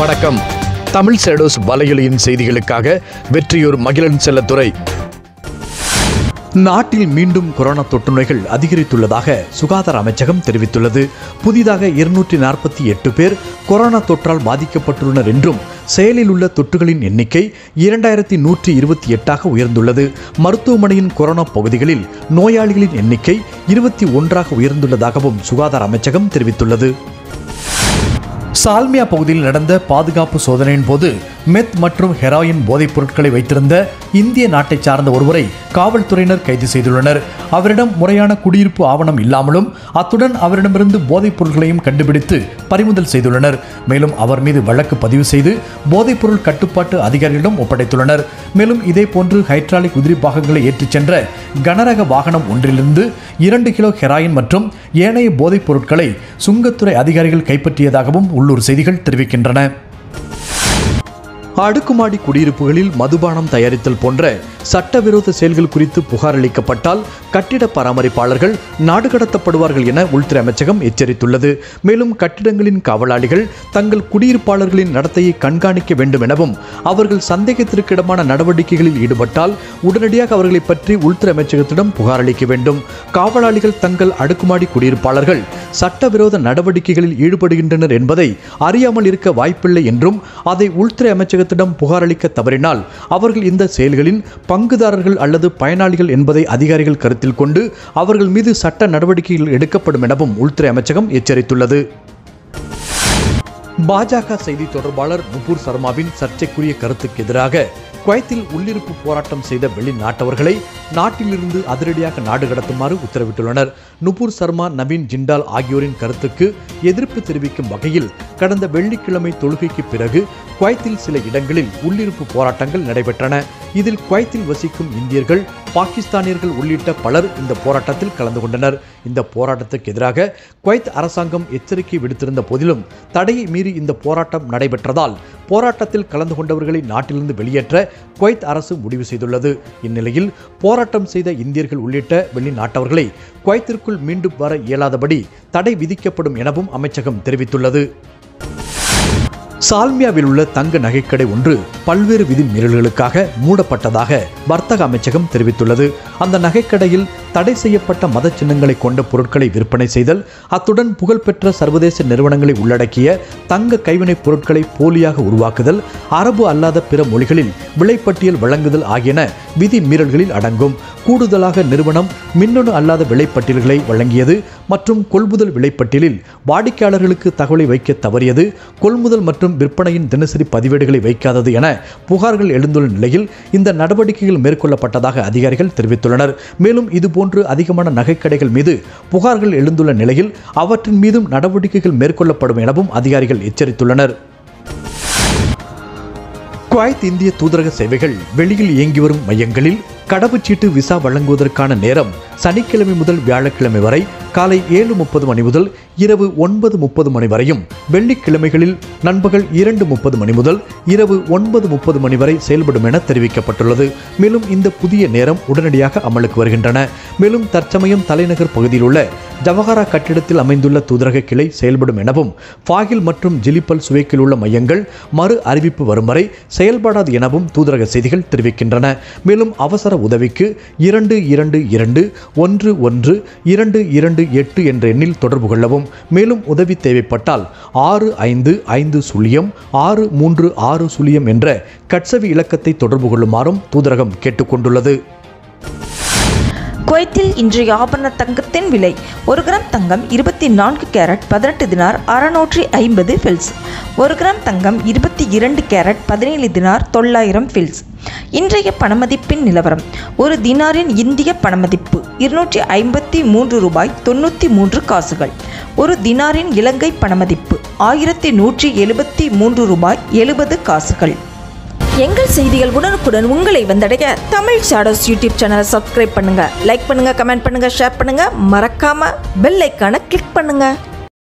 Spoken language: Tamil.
வணக்கம் தமிழ் சேடோஸ் வலையொலியின் செய்திகளுக்காக வெற்றியூர் மகிழன் செல்லத்துறை நாட்டில் மீண்டும் கொரோனா தொற்றுநோய்கள் அதிகரித்துள்ளதாக சுகாதார அமைச்சகம் தெரிவித்துள்ளது புதிதாக இருநூற்றி நாற்பத்தி எட்டு பேர் கொரோனா தொற்றால் பாதிக்கப்பட்டுள்ளனர் என்றும் செயலில் உள்ள தொற்றுகளின் எண்ணிக்கை இரண்டாயிரத்தி நூற்றி இருபத்தி எட்டாக உயர்ந்துள்ளது மருத்துவமனையின் கொரோனா பகுதிகளில் நோயாளிகளின் எண்ணிக்கை இருபத்தி ஒன்றாக உயர்ந்துள்ளதாகவும் சுகாதார அமைச்சகம் தெரிவித்துள்ளது சால்மியா பகுதியில் நடந்த பாதுகாப்பு சோதனையின் போது மெத் மற்றும் ஹெராயின் போதைப் பொருட்களை வைத்திருந்த இந்திய நாட்டைச் சார்ந்த ஒருவரை காவல்துறையினர் கைது செய்துள்ளனர் அவரிடம் முறையான குடியிருப்பு ஆவணம் இல்லாமலும் அத்துடன் அவரிடமிருந்து போதைப் பொருட்களையும் கண்டுபிடித்து பறிமுதல் செய்துள்ளனர் மேலும் அவர் மீது வழக்கு பதிவு செய்து போதைப் பொருள் கட்டுப்பாட்டு அதிகாரிகளிடம் ஒப்படைத்துள்ளனர் மேலும் இதேபோன்று ஹைட்ராலிக் உதிரி பாகங்களை ஏற்றிச் சென்ற கனரக வாகனம் ஒன்றிலிருந்து இரண்டு கிலோ ஹெராயின் மற்றும் ஏனைய போதைப் பொருட்களை சுங்கத்துறை அதிகாரிகள் கைப்பற்றியதாகவும் உள்ளூர் செய்திகள் தெரிவிக்கின்றன அடுக்குமாடி குடியிருப்புகளில் மதுபானம் தயாரித்தல் போன்ற சட்டவிரோத செயல்கள் குறித்து புகார் அளிக்கப்பட்டால் கட்டிட பராமரிப்பாளர்கள் நாடு கடத்தப்படுவார்கள் என உள்துறை அமைச்சகம் எச்சரித்துள்ளது மேலும் கட்டிடங்களின் காவலாளிகள் தங்கள் குடியிருப்பாளர்களின் நடத்தையை கண்காணிக்க வேண்டும் எனவும் அவர்கள் சந்தேகத்திற்கிடமான நடவடிக்கைகளில் ஈடுபட்டால் உடனடியாக அவர்களை பற்றி உள்துறை அமைச்சகத்திடம் புகார் அளிக்க வேண்டும் காவலாளிகள் தங்கள் அடுக்குமாடி குடியிருப்பாளர்கள் சட்டவிரோத நடவடிக்கைகளில் ஈடுபடுகின்றனர் என்பதை அறியாமல் இருக்க வாய்ப்பில்லை என்றும் அதை உள்துறை அமைச்சகத்திடம் புகார் அளிக்க தவறினால் அவர்கள் இந்த செயல்களின் பங்குதாரர்கள் அல்லது பயனாளிகள் என்பதை அதிகாரிகள் கருத்தில் கொண்டு அவர்கள் மீது சட்ட நடவடிக்கைகள் எடுக்கப்படும் எனவும் உள்துறை அமைச்சகம் எச்சரித்துள்ளது பாஜக செய்தி தொடர்பாளர் நுபூர் சர்மாவின் சர்ச்சைக்குரிய கருத்துக்கு எதிராக குவைத்தில் உள்ளிருப்பு போராட்டம் செய்த வெளிநாட்டவர்களை நாட்டிலிருந்து அதிரடியாக நாடு கடத்துமாறு உத்தரவிட்டுள்ளனர் நுபூர் சர்மா நவீன் ஜிண்டால் ஆகியோரின் கருத்துக்கு எதிர்ப்பு தெரிவிக்கும் வகையில் கடந்த வெள்ளிக்கிழமை தொழுகைக்கு பிறகு குவைத்தில் சில இடங்களில் உள்ளிருப்பு போராட்டங்கள் நடைபெற்றன இதில் குவைத்தில் வசிக்கும் இந்தியர்கள் பாகிஸ்தானியர்கள் உள்ளிட்ட பலர் இந்த போராட்டத்தில் கலந்து கொண்டனர் இந்த போராட்டத்துக்கு எதிராக குவைத் அரசாங்கம் எச்சரிக்கை விடுத்திருந்த போதிலும் தடையை மீறி இந்த போராட்டம் நடைபெற்றதால் போராட்டத்தில் கலந்து கொண்டவர்களை நாட்டிலிருந்து வெளியேற்ற குவைத் அரசு முடிவு செய்துள்ளது இந்நிலையில் போராட்டம் செய்த இந்தியர்கள் உள்ளிட்ட வெளிநாட்டவர்களை குவைத்திற்குள் மீண்டும் வர இயலாதபடி தடை விதிக்கப்படும் எனவும் அமைச்சகம் தெரிவித்துள்ளது சால்மியாவில் உள்ள தங்க நகைக்கடை ஒன்று பல்வேறு விதிமீறல்களுக்காக மூடப்பட்டதாக வர்த்தக அமைச்சகம் தெரிவித்துள்ளது அந்த நகைக்கடையில் தடை செய்யப்பட்ட மத சின்னங்களை கொண்ட பொருட்களை விற்பனை செய்தல் அத்துடன் புகழ்பெற்ற சர்வதேச நிறுவனங்களை உள்ளடக்கிய தங்க கைவினைப் பொருட்களை போலியாக உருவாக்குதல் அரபு அல்லாத பிற மொழிகளில் விலைப்பட்டியல் வழங்குதல் ஆகியன விதி மீறல்களில் அடங்கும் கூடுதலாக நிறுவனம் மின்னணு அல்லாத விலைப்பட்டியல்களை வழங்கியது மற்றும் கொள்முதல் விலைப்பட்டியலில் வாடிக்கையாளர்களுக்கு தகவலை வைக்க தவறியது கொள்முதல் மற்றும் விற்பனையின் தினசரி பதிவேடுகளை வைக்காதது என புகார்கள் எழுந்துள்ள நிலையில் இந்த நடவடிக்கைகள் மேற்கொள்ளப்பட்டதாக அதிகாரிகள் தெரிவித்துள்ளனர் மேலும் இதுபோன்று அதிகமான நகைக்கடைகள் மீது புகார்கள் எழுந்துள்ள நிலையில் அவற்றின் மீதும் நடவடிக்கைகள் மேற்கொள்ளப்படும் எனவும் அதிகாரிகள் எச்சரித்துள்ளனர் குவைத் இந்திய தூதரக சேவைகள் வெளியில் இயங்கி வரும் மையங்களில் கடவுச்சீட்டு விசா வழங்குவதற்கான நேரம் சனிக்கிழமை முதல் வியாழக்கிழமை வரை காலை ஏழு முப்பது மணி முதல் இரவு ஒன்பது முப்பது மணி வரையும் வெள்ளிக்கிழமைகளில் நண்பகல் இரண்டு முப்பது மணி முதல் இரவு ஒன்பது முப்பது மணி வரை செயல்படும் என தெரிவிக்கப்பட்டுள்ளது மேலும் இந்த புதிய நேரம் உடனடியாக அமலுக்கு வருகின்றன மேலும் தற்சமயம் தலைநகர் பகுதியில் உள்ள ஜவஹரா கட்டிடத்தில் அமைந்துள்ள தூதரக கிளை செயல்படும் எனவும் ஃபாகில் மற்றும் ஜிலிப்பல் சுவேக்கில் உள்ள மையங்கள் மறு அறிவிப்பு வரும் வரை செயல்படாது எனவும் தூதரக செய்திகள் தெரிவிக்கின்றன மேலும் அவசர உதவிக்கு இரண்டு இரண்டு இரண்டு ஒன்று ஒன்று இரண்டு இரண்டு எட்டு என்ற எண்ணில் தொடர்பு கொள்ளவும் மேலும் உதவி தேவைப்பட்டால் ஆறு ஐந்து ஐந்து சுழியம் ஆறு மூன்று ஆறு சுழியம் என்ற கட்சவி இலக்கத்தை தொடர்பு கொள்ளுமாறும் தூதரகம் கேட்டுக்கொண்டுள்ளது குவைத்தில் இன்றைய ஆபரண தங்கத்தின் விலை ஒரு கிராம் தங்கம் இருபத்தி நான்கு கேரட் பதினெட்டு தினார் அறுநூற்றி ஐம்பது ஃபில்ஸ் ஒரு கிராம் தங்கம் இருபத்தி இரண்டு கேரட் பதினேழு தினார் தொள்ளாயிரம் ஃபில்ஸ் இன்றைய பணமதிப்பின் நிலவரம் ஒரு தினாரின் இந்திய பணமதிப்பு இருநூற்றி ஐம்பத்தி மூன்று ரூபாய் தொண்ணூற்றி மூன்று காசுகள் ஒரு தினாரின் இலங்கை பணமதிப்பு ஆயிரத்தி நூற்றி எழுபத்தி மூன்று ரூபாய் எழுபது காசுகள் எங்கள் செய்திகள் உடனுக்குடன் உங்களை வந்தடைய தமிழ் ஷாடோஸ் யூடியூப் சேனலை சப்ஸ்கிரைப் பண்ணுங்க லைக் பண்ணுங்க கமெண்ட் பண்ணுங்க ஷேர் பண்ணுங்க மறக்காம பெல் ஐக்கானை கிளிக் பண்ணுங்க